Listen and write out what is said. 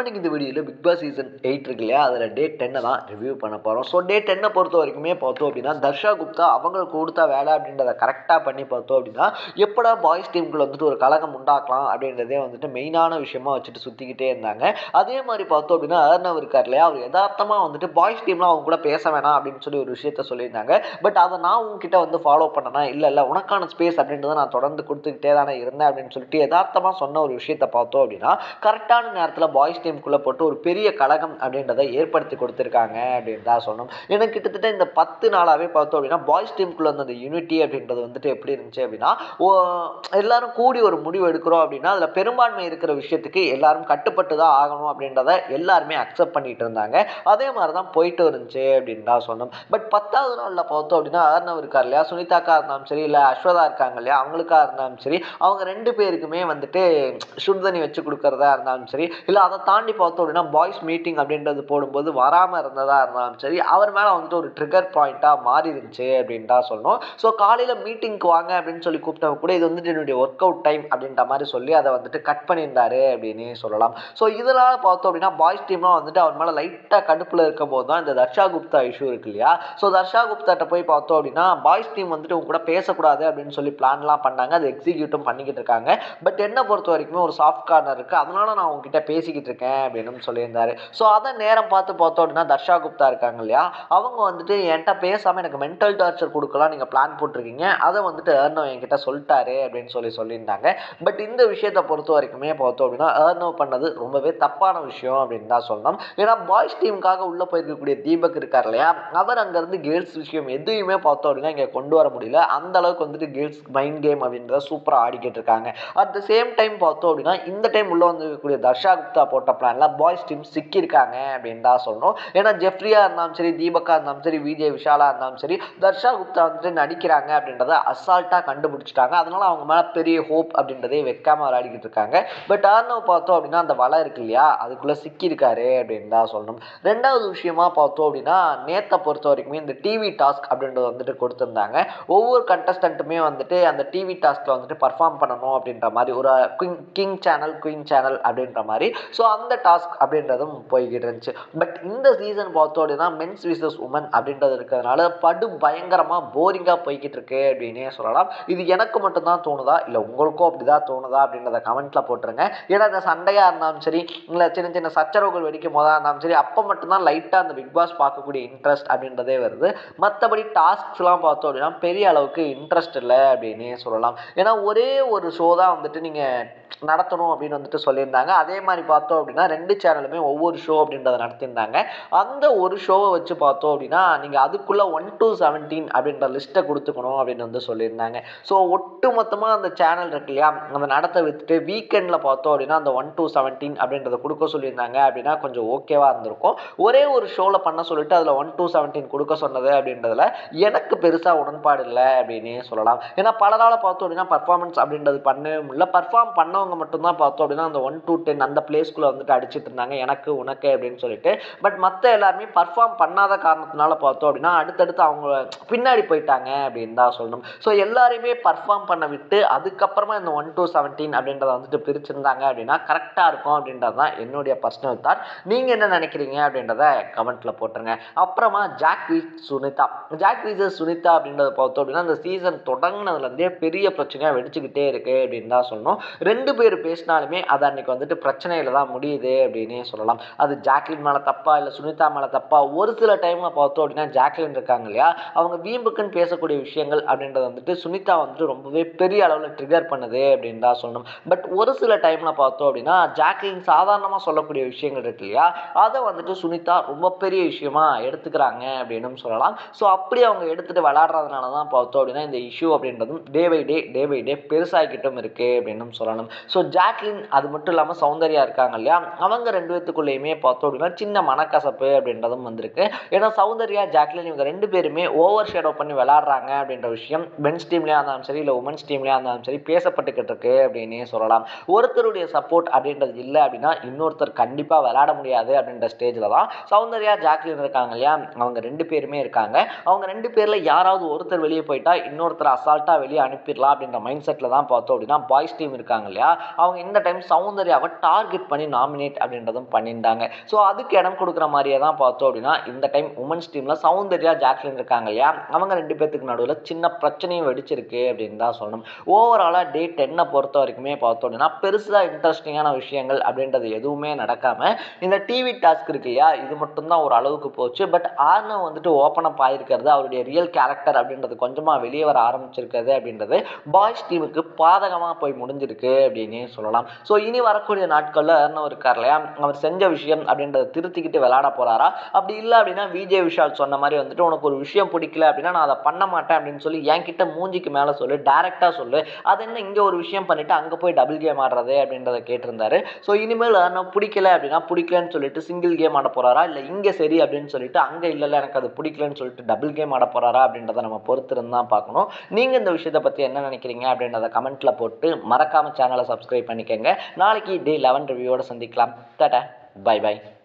நம்ம இன்னைக்கு இந்த வீடியோவில் பிக் பாஸ் சீசன் எயிட் இருக்கு இல்லையா அதில் டே டென்னை தான் ரிவ்யூ பண்ண போகிறோம் ஸோ டே டென்னை பொறுத்த வரைக்குமே பார்த்தோம் அப்படின்னா தர்ஷா குப்தா அவங்களுக்கு கொடுத்த வேலை அப்படின்றத கரெக்டாக பண்ணி பார்த்தோம் அப்படின்னா எப்படா பாய்ஸ் டீமுக்குள்ள வந்துட்டு ஒரு கலகம் உண்டாக்கலாம் அப்படின்றதே வந்துட்டு மெயினான விஷயமா வச்சுட்டு சுற்றிக்கிட்டே இருந்தாங்க அதே மாதிரி பார்த்தோம் அப்படின்னா அர்ணவ் இருக்கார் இல்லையா அவர் யதார்த்தமாக வந்துட்டு பாய்ஸ் டீம்லாம் அவங்க கூட பேச வேணாம் அப்படின்னு சொல்லி ஒரு விஷயத்த சொல்லியிருந்தாங்க பட் அதை நான் உங்ககிட்ட வந்து ஃபாலோ பண்ணனா இல்லை இல்லை உனக்கான ஸ்பேஸ் அப்படின்றத நான் தொடர்ந்து கொடுத்துக்கிட்டே தானே இருந்தேன் அப்படின்னு சொல்லிட்டு யதார்த்தமாக சொன்ன ஒரு விஷயத்த பார்த்தோம் அப்படின்னா கரெக்டான நேரத்தில் பாய்ஸ் டீமுக்குள்ளே போட்டு ஒரு பெரிய கழகம் அப்படின்றத ஏற்படுத்தி கொடுத்துருக்காங்க அப்படின்னு தான் சொல்லணும் எனக்கு கிட்டத்தட்ட இந்த பத்து நாளாகவே பார்த்தோம் அப்படின்னா பாய்ஸ் டீமுக்குள்ள அந்த யூனிட்டி அப்படின்றது வந்துட்டு எப்படி இருந்துச்சு அப்படின்னா ஓ, எல்லாரும் கூடி ஒரு முடிவு எடுக்கிறோம் அப்படின்னா அதில் பெரும்பான்மை இருக்கிற விஷயத்துக்கு எல்லாரும் கட்டுப்பட்டு தான் ஆகணும் அப்படின்றத எல்லாருமே அக்செப்ட் பண்ணிட்டு இருந்தாங்க அதே மாதிரி தான் போயிட்டு இருந்துச்சு அப்படின்னு தான் சொன்னோம் பட் பத்தாவது நாளில் பார்த்தோம் அப்படின்னா அர்ணவ் இருக்கார் இல்லையா சுனிதாக்கா இருந்தாலும் சரி இல்லை அஸ்வதா இருக்காங்க இல்லையா அவங்களுக்கா இருந்தாலும் சரி அவங்க ரெண்டு பேருக்குமே வந்துட்டு சுடுதண்ணி வச்சு கொடுக்கறதா இருந்தாலும் சரி இல்லை அதை தாண்டி பார்த்தோம் அப்படின்னா பாய்ஸ் மீட்டிங் அப்படின்றது போடும்போது வராமல் இருந்ததா இருந்தாலும் சரி அவர் மேலே வந்துட்டு ஒரு ட்ரிகர் பாயிண்ட்டாக மாறி இருந்துச்சு அப்படின்னு தான் சொல்லணும் ஸோ காலையில் மீட்டிங்க்கு வாங்க அப்படின்னு சொல்லி கூப்பிட்டவங்க கூட இது வந்துட்டு என்னுடைய ஒர்க் அவுட் டைம் அப்படின்ற மாதிரி சொல்லி அதை வந்துட்டு கட் பண்ணியிருந்தாரு அப்படின்னு சொல்லலாம் ஸோ இதனால் பார்த்தோம் அப்படின்னா பாய்ஸ் டீம்லாம் வந்துட்டு அவர் மேலே லைட்டாக கடுப்பில் இருக்கும் போது தான் இந்த தர்ஷா குப்தா இஷ்யூ இருக்கு இல்லையா ஸோ தர்ஷா குப்தாட்ட போய் பார்த்தோம் அப்படின்னா பாய்ஸ் டீம் வந்துட்டு உங்க கூட பேசக்கூடாது அப்படின்னு சொல்லி பிளான்லாம் பண்ணாங்க அது எக்ஸிக்யூட்டும் பண்ணிக்கிட்டு இருக்காங்க பட் என்னை பொறுத்த வரைக்குமே ஒரு சாஃப்ட் கார்னர் இருக்குது அதனால நான் உங்ககிட்ட பேசிக்கிட்டு இருக்கேன் அப்படின்னு சொல்லியிருந்தாரு ஸோ அதை நேரம் பார்த்து பார்த்தோம் அப்படின்னா தர்ஷா குப்தா இருக்காங்க இல்லையா அவங்க வந்துட்டு என்கிட்ட பேசாமல் எனக்கு மென்டல் டார்ச்சர் கொடுக்கலாம் நீங்கள் பிளான் போட்டிருக்கீங்க அதை வந்துட்டு ஏர்னோ என்கிட்ட சொல்லிட்டாரு அப்படின்னு சொல்லி சொல்லியிருந்தாங்க பட் இந்த விஷயத்தை பொறுத்த வரைக்குமே பார்த்தோம் அப்படின்னா ஏர்னோ பண்ணது ரொம்பவே தப்பான விஷயம் அப்படின்னு தான் சொல்லணும் ஏன்னா பாய்ஸ் டீமுக்காக உள்ளே போயிருக்கக்கூடிய தீபக் இருக்கார் இல்லையா அவர் அங்கேருந்து கேர்ள்ஸ் விஷயம் எதுவுமே பார்த்தோம் அப்படின்னா இங்கே கொண்டு வர முடியல அந்த அளவுக்கு வந்துட்டு கேர்ள்ஸ் மைண்ட் கேம் அப்படின்றத சூப்பராக ஆடிக்கிட்டு இருக்காங்க அட் த சேம் டைம் பார்த்தோம் அப்படின்னா இந்த டைம் உள்ள வந்திருக்கக்கூடிய தர்ஷா குப்தா போட்ட பிளான்ல பாய்ஸ் டீம் சிக்கியிருக்காங்க அப்படின்னு தான் சொல்லணும் ஏன்னா ஜெஃப்ரியா இருந்தாலும் சரி தீபக்கா இருந்தாலும் சரி விஜய் விஷாலா இருந்தாலும் சரி தர்ஷா குப்தா வந்துட்டு நடிக்கிறாங்க அப்படின்றத அசால்ட்டாக கண்டுபிடிச்சிட்டாங்க அதனால அவங்க மேலே பெரிய ஹோப் அப்படின்றதே வைக்காம விளையாடிக்கிட்டு இருக்காங்க பட் ஆர்னவ் பார்த்தோம் அப்படின்னா அந்த வலை இருக்கு இல்லையா அதுக்குள்ளே சிக்கியிருக்காரு அப்படின்னு தான் சொல்லணும் ரெண்டாவது விஷயமா பார்த்தோம் அப்படின்னா நேத்தை பொறுத்த வரைக்குமே இந்த டிவி டாஸ்க் அப்படின்றது வந்துட்டு கொடுத்துருந்தாங்க ஒவ்வொரு கண்டஸ்டண்ட்டுமே வந்துட்டு அந்த டிவி டாஸ்க்கில் வந்துட்டு பர்ஃபார்ம் பண்ணணும் அப்படின்ற மாதிரி ஒரு king king channel queen channel அப்படின்ற மாதிரி ஸோ அந்த டாஸ்க் அப்படின்றதும் போய்கிட்டு இருந்துச்சு பட் இந்த சீசன் பார்த்தோம் அப்படின்னா மென்ஸ் விசஸ் உமன் அப்படின்றது இருக்கிறதுனால படு பயங்கரமாக போரிங்காக போய்கிட்டு இருக்கு அப்படின்னே சொல்லலாம் இது எனக்கு மட்டும்தான் தோணுதா இல்லை உங்களுக்கும் அப்படிதான் தோணுதா அப்படின்றத கமெண்ட்டில் போட்டுருங்க ஏன்னா இந்த சண்டையாக இருந்தாலும் சரி இல்லை சின்ன சின்ன சச்சரவுகள் வெடிக்கும் போதா இருந்தாலும் சரி அப்போ மட்டும்தான் லைட்டாக அந்த பிக் பாஸ் பார்க்கக்கூடிய இன்ட்ரெஸ்ட் அப்படின்றதே வருது மற்றபடி டாஸ்க்ஸ்லாம் பார்த்தோம் அப்படின்னா பெரிய அளவுக்கு இன்ட்ரெஸ்ட் இல்லை அப்படின்னே சொல்லலாம் ஏன்னா ஒரே ஒரு ஷோ தான் வந்துட்டு நீங்கள் நடத்தணும் அப்படின்னு வந்துட்டு சொல்லியிருந்தாங்க அதே மாதிரி பார்த்தோம் அப்படின்னா ரெண்டு சேனலுமே ஒவ்வொரு ஷோ அப்படின்றத நடத்தியிருந்தாங்க அந்த ஒரு ஷோவை வச்சு பார்த்தோம் அப்படின்னா நீங்கள் அதுக்குள்ளே ஒன் டு செவன்டீன் அப்படின்ற லிஸ்ட்டை கொடுத்துக்கணும் அப்படின்னு வந்து சொல்லியிருந்தாங்க ஸோ ஒட்டு மொத்தமாக அந்த சேனல் இருக்கு இல்லையா அந்த நடத்த விட்டுட்டு வீக்கெண்டில் பார்த்தோம் அப்படின்னா அந்த ஒன் டு செவன்டீன் அப்படின்றத கொடுக்க சொல்லியிருந்தாங்க அப்படின்னா கொஞ்சம் ஓகேவாக இருந்திருக்கும் ஒரே ஒரு ஷோவில் பண்ண சொல்லிட்டு அதில் ஒன் டு செவன்டீன் கொடுக்க சொன்னது அப்படின்றதுல எனக்கு பெருசாக உடன்பாடு இல்லை அப்படின்னே சொல்லலாம் ஏன்னா பல நாளை பார்த்தோம் அப்படின்னா பர்ஃபார்மன்ஸ் அப்படின்றது பண்ணவே முடியல பர்ஃபார்ம் பண்ணவங்க மட்டும்தான் பார்த்தோம் அப்படின்னா அந்த ஒன் டு டென் அந்த பிளேஸ்க்குள்ளே வந்துட்டு அடிச்சிட்டு இருந்தாங்க எனக்கு உனக்கு அப்படின்னு சொல்லிட்டு பட் மற்ற எல்லாருமே பர்ஃபார்ம் பண்ணாத காரணத்தினால பார்த்தோம் அப்படின்னா அடுத்தடுத்து அவங்க பின்னாடி போயிட்டாங்க அப்படின்னு தான் சொல்லணும் ஸோ எல்லாரையுமே பர்ஃபார்ம் பண்ண விட்டு அதுக்கப்புறமா இந்த ஒன் டு செவன்டீன் அப்படின்றத வந்துட்டு பிரிச்சிருந்தாங்க அப்படின்னா கரெக்டாக இருக்கும் அப்படின்றது தான் என்னுடைய பர்சனல் தாட் நீங்கள் என்ன நினைக்கிறீங்க அப்படின்றத கமெண்ட்டில் போட்டுருங்க அப்புறமா ஜாக் வீஸ் சுனிதா ஜாக் வீசஸ் சுனிதா அப்படின்றத பார்த்தோம் அப்படின்னா இந்த சீசன் தொடங்கினதுலேருந்தே பெரிய பிரச்சனையாக வெடிச்சுக்கிட்டே இருக்கு அப்படின்னு தான் சொல்லணும் ரெண்டு பேர் பேசினாலுமே அது அன்னைக்கு வந்துட்டு பிரச்சனையில் தான் முடியுது அப்படின்னே சொல்லலாம் அது ஜாக்லின் மேலே தப்பா இல்லை சுனிதா மேலே தப்பா ஒரு சில டைமில் பார்த்தோம் அப்படின்னா ஜாக்லின் இருக்காங்க இல்லையா அவங்க வீம்புக்குன்னு பேசக்கூடிய விஷயங்கள் அப்படின்றது வந்துட்டு சுனிதா வந்துட்டு ரொம்பவே பெரிய அளவில் ட்ரிகர் பண்ணுது அப்படின்னு தான் சொல்லணும் பட் ஒரு சில டைமில் பார்த்தோம் அப்படின்னா ஜாக்லின் சாதாரணமாக சொல்லக்கூடிய விஷயங்கள் இருக்கு இல்லையா அதை வந்துட்டு சுனிதா ரொம்ப பெரிய விஷயமா எடுத்துக்கிறாங்க அப்படின்னு சொல்லலாம் ஸோ அப்படி அவங்க எடுத்துகிட்டு விளாடுறதுனால தான் பார்த்தோம் அப்படின்னா இந்த இஷ்யூ அப்படின்றதும் day by day day by day பெருசாகிக்கிட்டும் இருக்கு அப்படின்னு சொல்லணும் ஸோ ஜாக்லின் அது மட்டும் இல்லாமல் சௌந்தர்யா இருக்காங்க இல்லையா அவங்க ரெண்டு பேத்துக்குள்ளேயுமே பார்த்தோம் அப்படின்னா சின்ன மனக்கசப்பு அப்படின்றதும் வந்திருக்கு ஏன்னா சௌந்தர்யா ஜாக்லின் இவங்க ரெண்டு பேருமே ஓவர் ஷேடோ பண்ணி விளாட்றாங்க அப்படின்ற விஷயம் மென்ஸ் டீம்லேயே இருந்தாலும் சரி இல்லை உமன்ஸ் டீம்லேயே இருந்தாலும் சரி பேசப்பட்டுக்கிட்டு இருக்கு அப்படின்னே சொல்லலாம் ஒருத்தருடைய சப்போர்ட் அப்படின்றது இல்லை அப்படின்னா இன்னொருத்தர் கண்டிப்பாக விளையாட முடியாது அப்படின்ற ஸ்டேஜில் தான் சௌந்தர்யா ஜாக்லின் இருக்காங்க இல்லையா அவங்க ரெண்டு பேருமே இருக்காங்க அவங்க ரெண்டு பேரில் யாராவது ஒருத்தர் வெளியே போயிட்டா இன்னொருத்தர் அசால்ட்டாக வெளியே அனுப்பிடலாம் அப்படின்ற மைண்ட் செட்டில் தான் பார்த்தோம் அப்படின்னா பாய்ஸ் டீம் இருக்காங்க இல்லையா அவங்க இந்த டைம் சௌந்தர்யாவை டார்கெட் பண்ணி நாமினேட் நாமினேட் அப்படின்றதும் பண்ணியிருந்தாங்க ஸோ அதுக்கு இடம் கொடுக்குற மாதிரியே தான் பார்த்தோம் அப்படின்னா இந்த டைம் உமன்ஸ் டீமில் சௌந்தர்யா ஜாக்லின் இருக்காங்க இல்லையா அவங்க ரெண்டு பேர்த்துக்கு நடுவில் சின்ன பிரச்சனையும் வெடிச்சிருக்கு அப்படின்னு தான் சொல்லணும் ஓவராலாக டே டென்னை பொறுத்த வரைக்குமே பார்த்தோம் அப்படின்னா பெருசாக இன்ட்ரெஸ்டிங்கான விஷயங்கள் அப்படின்றது எதுவுமே நடக்காமல் இந்த டிவி டாஸ்க் இருக்கு இல்லையா இது மட்டும்தான் ஒரு அளவுக்கு போச்சு பட் ஆர்னவ் வந்துட்டு ஓப்பன் அப் ஆயிருக்கிறது அவருடைய ரியல் கேரக்டர் அப்படின்றது கொஞ்சமாக வெளியே வர ஆரம்பிச்சிருக்கிறது அப்படின்றது பாய்ஸ் டீமுக்கு பாதகமாக போய் முடிஞ்சிருக்கு அப்படின்னே சொல்லலாம் ஸோ இனி வரக்கூடிய நாட்களில் அர்ணவ் இருக்கார் இல்லையா அவர் செஞ்ச விஷயம் அப்படின்றத திருத்திக்கிட்டு விளையாட போறாரா அப்படி இல்லை அப்படின்னா விஜய் விஷால் சொன்ன மாதிரி வந்துட்டு உனக்கு ஒரு விஷயம் பிடிக்கல அப்படின்னா நான் அதை பண்ண மாட்டேன் அப்படின்னு சொல்லி என்கிட்ட மூஞ்சிக்கு மேலே சொல்லு டேரெக்டாக சொல்லு அது என்ன இங்கே ஒரு விஷயம் பண்ணிட்டு அங்கே போய் டபுள் கேம் ஆடுறது அப்படின்றத கேட்டிருந்தாரு ஸோ இனிமேல் அர்ணவ் பிடிக்கல அப்படின்னா பிடிக்கலன்னு சொல்லிட்டு சிங்கிள் கேம் ஆட போறாரா இல்லை இங்கே சரி அப்படின்னு சொல்லிட்டு அங்கே இல்லை இல்லை எனக்கு அது பிடிக்கலன்னு சொல்லிட்டு டபுள் கேம் ஆட போறாரா அப்படின்றத நம்ம பொறுத்திருந்து தான் பார்க்கணும் நீங்கள் இந்த விஷயத்தை பற்றி என்ன நினைக்கிறீங்க அப்படின்றத கமெண்ட்டில் போட்டு மறக்காம சேனலை சப்ஸ்கிரைப் பண்ணிக்கோங்க நாளைக்கு டே லெவன் ரிவ்யூவோட சந்திக்கலாம் டாடா பை பை